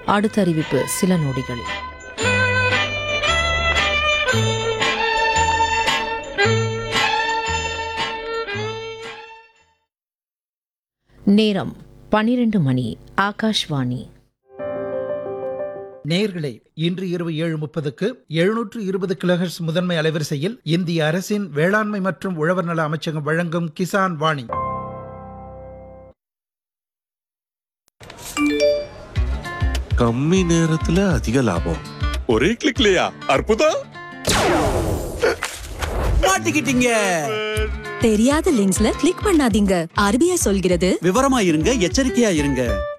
அடுத்த அறிவிப்பு சில நொடிகளில் நேரம் பனிரெண்டு மணி ஆகாஷ்வாணி நேயர்களே இன்று இரவு ஏழு முப்பதுக்கு எழுநூற்று இருபது கிலோஹெர்ட்ஸ் முதன்மை அலைவரிசையில் இந்திய அரசின் வேளாண்மை மற்றும் உழவர் நல அமைச்சகம் வழங்கும் கிசான் வாணி கம்மி நேரத்துல அதிக லாபம் ஒரே கிளிக்லயா அற்புதம் மாட்டிக்கிட்டீங்க தெரியாத லிங்க்ஸ்ல கிளிக் பண்ணாதீங்க ஆர்பிஐ சொல்கிறது விவரமா இருங்க எச்சரிக்கையா இருங்க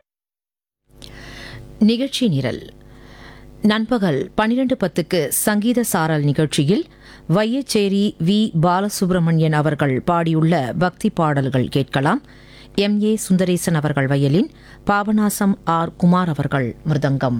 நிகழ்ச்சி நிரல் நண்பகல் பனிரெண்டு பத்துக்கு சங்கீத சாரல் நிகழ்ச்சியில் வையச்சேரி வி பாலசுப்ரமணியன் அவர்கள் பாடியுள்ள பக்தி பாடல்கள் கேட்கலாம் எம் ஏ சுந்தரேசன் அவர்கள் வயலின் பாபநாசம் ஆர் குமார் அவர்கள் மிருதங்கம்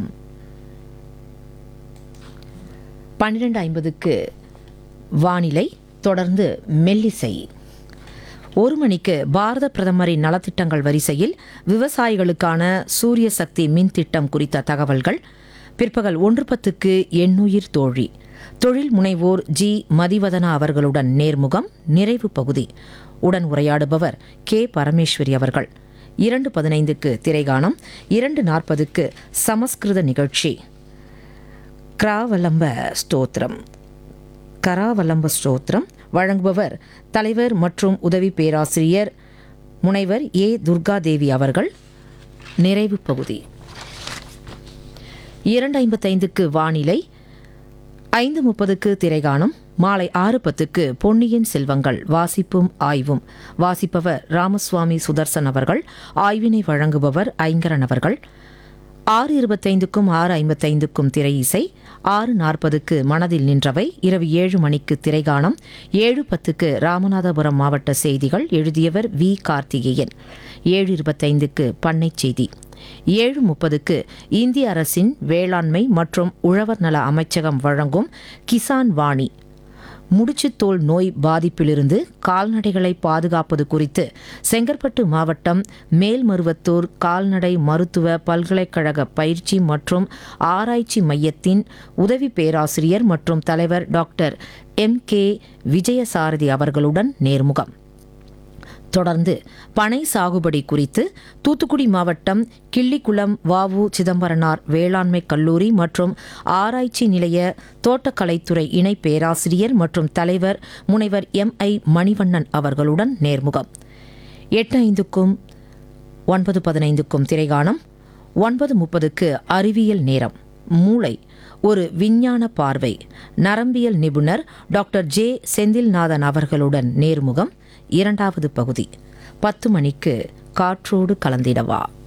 பன்னிரண்டு ஐம்பதுக்கு வானிலை தொடர்ந்து மெல்லிசை ஒரு மணிக்கு பாரத பிரதமரின் நலத்திட்டங்கள் வரிசையில் விவசாயிகளுக்கான சூரிய சக்தி மின் திட்டம் குறித்த தகவல்கள் பிற்பகல் ஒன்று பத்துக்கு எண்ணுயிர் தோழி தொழில் முனைவோர் ஜி மதிவதனா அவர்களுடன் நேர்முகம் நிறைவு பகுதி உடன் உரையாடுபவர் கே பரமேஸ்வரி அவர்கள் இரண்டு பதினைந்துக்கு திரைகானம் இரண்டு நாற்பதுக்கு சமஸ்கிருத நிகழ்ச்சி கிராவலம்ப ஸ்தோத்திரம் கராவலம்ப ஸ்தோத்திரம் வழங்குபவர் தலைவர் மற்றும் உதவி பேராசிரியர் முனைவர் ஏ துர்காதேவி அவர்கள் நிறைவு பகுதி இரண்டு ஐம்பத்தைந்துக்கு வானிலை ஐந்து முப்பதுக்கு திரைகாணும் மாலை ஆறு பத்துக்கு பொன்னியின் செல்வங்கள் வாசிப்பும் ஆய்வும் வாசிப்பவர் ராமசுவாமி சுதர்சன் அவர்கள் ஆய்வினை வழங்குபவர் ஐங்கரன் அவர்கள் ஆறு இருபத்தைந்துக்கும் ஆறு ஐம்பத்தைந்துக்கும் திரை இசை ஆறு நாற்பதுக்கு மனதில் நின்றவை இரவு ஏழு மணிக்கு திரைகாணம் ஏழு பத்துக்கு ராமநாதபுரம் மாவட்ட செய்திகள் எழுதியவர் வி கார்த்திகேயன் ஏழு இருபத்தைந்துக்கு பண்ணைச் செய்தி ஏழு முப்பதுக்கு இந்திய அரசின் வேளாண்மை மற்றும் உழவர் நல அமைச்சகம் வழங்கும் கிசான் வாணி முடிச்சுத்தோல் நோய் பாதிப்பிலிருந்து கால்நடைகளை பாதுகாப்பது குறித்து செங்கற்பட்டு மாவட்டம் மேல்மருவத்தூர் கால்நடை மருத்துவ பல்கலைக்கழக பயிற்சி மற்றும் ஆராய்ச்சி மையத்தின் உதவி பேராசிரியர் மற்றும் தலைவர் டாக்டர் எம் கே விஜயசாரதி அவர்களுடன் நேர்முகம் தொடர்ந்து பனை சாகுபடி குறித்து தூத்துக்குடி மாவட்டம் கிள்ளிக்குளம் வாவு சிதம்பரனார் வேளாண்மை கல்லூரி மற்றும் ஆராய்ச்சி நிலைய தோட்டக்கலைத்துறை இணை பேராசிரியர் மற்றும் தலைவர் முனைவர் எம் ஐ மணிவண்ணன் அவர்களுடன் நேர்முகம் எட்டு ஐந்துக்கும் ஒன்பது பதினைந்துக்கும் திரைகாணம் ஒன்பது முப்பதுக்கு அறிவியல் நேரம் மூளை ஒரு விஞ்ஞான பார்வை நரம்பியல் நிபுணர் டாக்டர் ஜே செந்தில்நாதன் அவர்களுடன் நேர்முகம் இரண்டாவது பகுதி பத்து மணிக்கு காற்றோடு கலந்திடவா